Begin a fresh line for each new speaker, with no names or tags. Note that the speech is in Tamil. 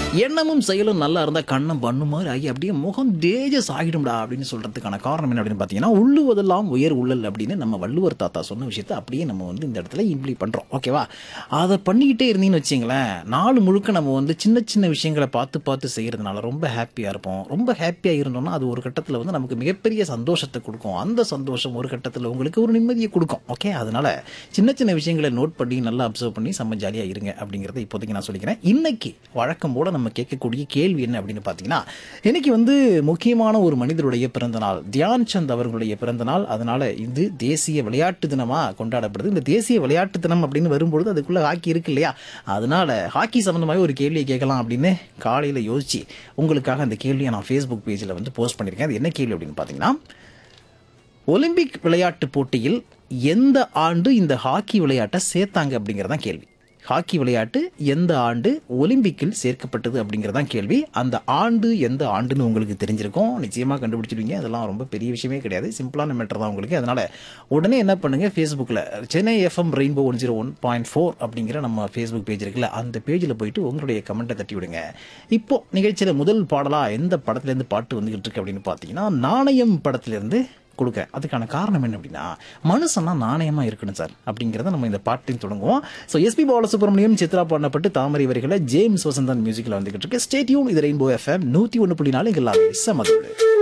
எண்ணமும் செயலும் நல்லா இருந்தால் கண்ணம் பண்ணு மாதிரி ஆகி அப்படியே முகம் தேஜஸ் ஆகிடும்டா அப்படின்னு சொல்கிறதுக்கான காரணம் என்ன அப்படின்னு பார்த்தீங்கன்னா உள்ளுவதெல்லாம் உயர் உள்ளல் அப்படின்னு நம்ம வள்ளுவர் தாத்தா சொன்ன விஷயத்தை அப்படியே நம்ம வந்து இந்த இடத்துல இம்ப்ளி பண்ணுறோம் ஓகேவா அதை பண்ணிக்கிட்டே இருந்தீங்கன்னு வச்சிங்களேன் நாள் முழுக்க நம்ம வந்து சின்ன சின்ன விஷயங்களை பார்த்து பார்த்து செய்கிறதுனால ரொம்ப ஹாப்பியாக இருப்போம் ரொம்ப ஹாப்பியாக இருந்தோம்னா அது ஒரு கட்டத்தில் வந்து நமக்கு மிகப்பெரிய சந்தோஷத்தை கொடுக்கும் அந்த சந்தோஷம் ஒரு கட்டத்தில் உங்களுக்கு ஒரு நிம்மதியை கொடுக்கும் ஓகே அதனால சின்ன சின்ன விஷயங்களை நோட் பண்ணி நல்லா அப்சர்வ் பண்ணி செம்ம ஜாலியாக இருங்க அப்படிங்கிறத இப்போதைக்கு நான் சொல்லிக்கிறேன் இன்னைக்கு வழக்கம் போல நம்ம கேட்கக்கூடிய கேள்வி என்ன அப்படின்னு பார்த்தீங்கன்னா இன்னைக்கு வந்து முக்கியமான ஒரு மனிதருடைய பிறந்த நாள் தியான் சந்த் அவர்களுடைய பிறந்த நாள் அதனால இது தேசிய விளையாட்டு தினமாக கொண்டாடப்படுது இந்த தேசிய விளையாட்டு தினம் அப்படின்னு வரும்பொழுது அதுக்குள்ள ஹாக்கி இருக்கு இல்லையா அதனால ஹாக்கி சம்மந்தமாக ஒரு கேள்வியை கேட்கலாம் அப்படின்னு காலையில் யோசிச்சு உங்களுக்காக அந்த கேள்வியை நான் ஃபேஸ்புக் பேஜில் வந்து போஸ்ட் பண்ணியிருக்கேன் அது என்ன கேள்வி அப்படின்னு பார்த்தீங்கன்னா ஒலிம்பிக் விளையாட்டு போட்டியில் எந்த ஆண்டு இந்த ஹாக்கி விளையாட்டை சேர்த்தாங்க அப்படிங்கிறதான் கேள்வி ஹாக்கி விளையாட்டு எந்த ஆண்டு ஒலிம்பிக்கில் சேர்க்கப்பட்டது அப்படிங்கிறதான் கேள்வி அந்த ஆண்டு எந்த ஆண்டுன்னு உங்களுக்கு தெரிஞ்சிருக்கும் நிச்சயமாக கண்டுபிடிச்சிடுவீங்க அதெல்லாம் ரொம்ப பெரிய விஷயமே கிடையாது சிம்பிளான மேட்டர் தான் உங்களுக்கு அதனால் உடனே என்ன பண்ணுங்கள் ஃபேஸ்புக்கில் Chennai FM rainbow one zero one point four அப்படிங்கிற நம்ம ஃபேஸ்புக் பேஜ் இருக்குல்ல அந்த பேஜில் போயிட்டு உங்களுடைய கமெண்ட்டை தட்டி விடுங்க இப்போ நிகழ்ச்சியில் முதல் பாடலாக எந்த படத்துலேருந்து பாட்டு வந்துகிட்டு இருக்கு அப்படின்னு பார்த்தீங்கன்னா நாணயம் படத்துலேருந்து கொடுக்குறேன் அதுக்கான காரணம் என்ன அப்படின்னா மனுஷனா நாணயமா இருக்கணும் சார் அப்படிங்கிறத நம்ம இந்த பாட்டையும் தொடங்குவோம் ஸோ எஸ்பி பாலசுப்ரமணியம் சித்ரா பாடப்பட்டு தாமரை வரிகளை ஜேம்ஸ் வசந்தன் மியூசிக்கில் வந்துகிட்டு இருக்கு ஸ்டேட்யூன் இது ரெயின்போ எஃப்எம் நூற்றி ஒன்று புள்ளி நாலு இங்கே எல்லாமே செமதோடு